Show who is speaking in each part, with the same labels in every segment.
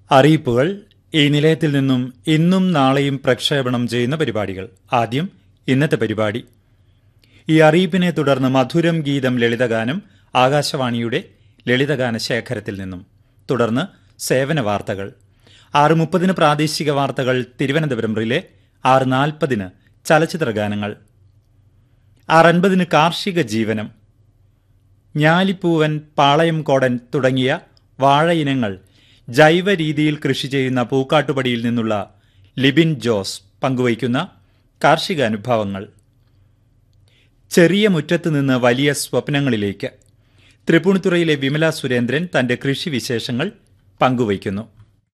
Speaker 1: അറിയിപ്പുകൾ ഈ നിലയത്തിൽ നിന്നും ഇന്നും നാളെയും പ്രക്ഷേപണം ചെയ്യുന്ന പരിപാടികൾ ആദ്യം ഇന്നത്തെ പരിപാടി ഈ അറിയിപ്പിനെ തുടർന്ന് മധുരം ഗീതം ലളിതഗാനം ആകാശവാണിയുടെ ലളിതഗാന ശേഖരത്തിൽ നിന്നും തുടർന്ന് സേവന വാർത്തകൾ ആറ് മുപ്പതിന് പ്രാദേശിക വാർത്തകൾ തിരുവനന്തപുരം റിലേ ആറ് നാൽപ്പതിന് ചലച്ചിത്ര ഗാനങ്ങൾ ആറ് അൻപതിന് കാർഷിക ജീവനം ഞാലിപ്പൂവൻ പാളയം കോടൻ തുടങ്ങിയ വാഴയിനങ്ങൾ ജൈവ രീതിയിൽ കൃഷി ചെയ്യുന്ന പൂക്കാട്ടുപടിയിൽ നിന്നുള്ള ലിബിൻ ജോസ് പങ്കുവയ്ക്കുന്ന കാർഷിക അനുഭവങ്ങൾ ചെറിയ മുറ്റത്ത് നിന്ന് വലിയ സ്വപ്നങ്ങളിലേക്ക് തൃപ്പൂണിത്തുറയിലെ വിമല സുരേന്ദ്രൻ തന്റെ കൃഷി വിശേഷങ്ങൾ പങ്കുവയ്ക്കുന്നു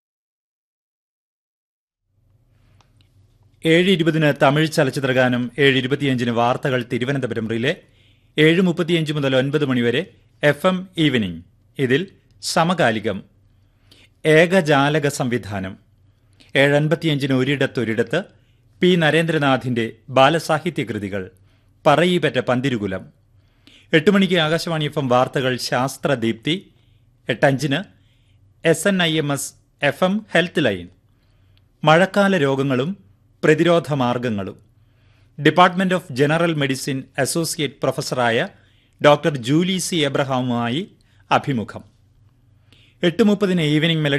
Speaker 1: ഏഴ് ഇരുപതിന് തമിഴ് ചലച്ചിത്രഗാനം ഏഴ് ഇരുപത്തിയഞ്ചിന് വാർത്തകൾ തിരുവനന്തപുരം റിലേ ഏഴ് മുപ്പത്തിയഞ്ച് മുതൽ ഒൻപത് മണിവരെ എഫ് എം ഈവനിംഗ് ഇതിൽ സമകാലികം ഏകജാലക സംവിധാനം ഏഴ് അൻപത്തിയഞ്ചിന് ഒരിടത്തൊരിടത്ത് പി നരേന്ദ്രനാഥിന്റെ ബാലസാഹിത്യ കൃതികൾ പറയിപ്പറ്റ പന്തിരുകുലം എട്ട് മണിക്ക് ആകാശവാണി എഫ് എം വാർത്തകൾ ശാസ്ത്രദീപ്തി എട്ടഞ്ചിന് S N I M S F M health line മഴക്കാല രോഗങ്ങളും പ്രതിരോധ മാർഗങ്ങളും department of general medicine associate പ്രൊഫസറായ ഡോക്ടർ ജൂലി സി എബ്രഹാമുമായി അഭിമുഖം എട്ട് മുപ്പതിന് ഈവനിംഗ് മെലഡി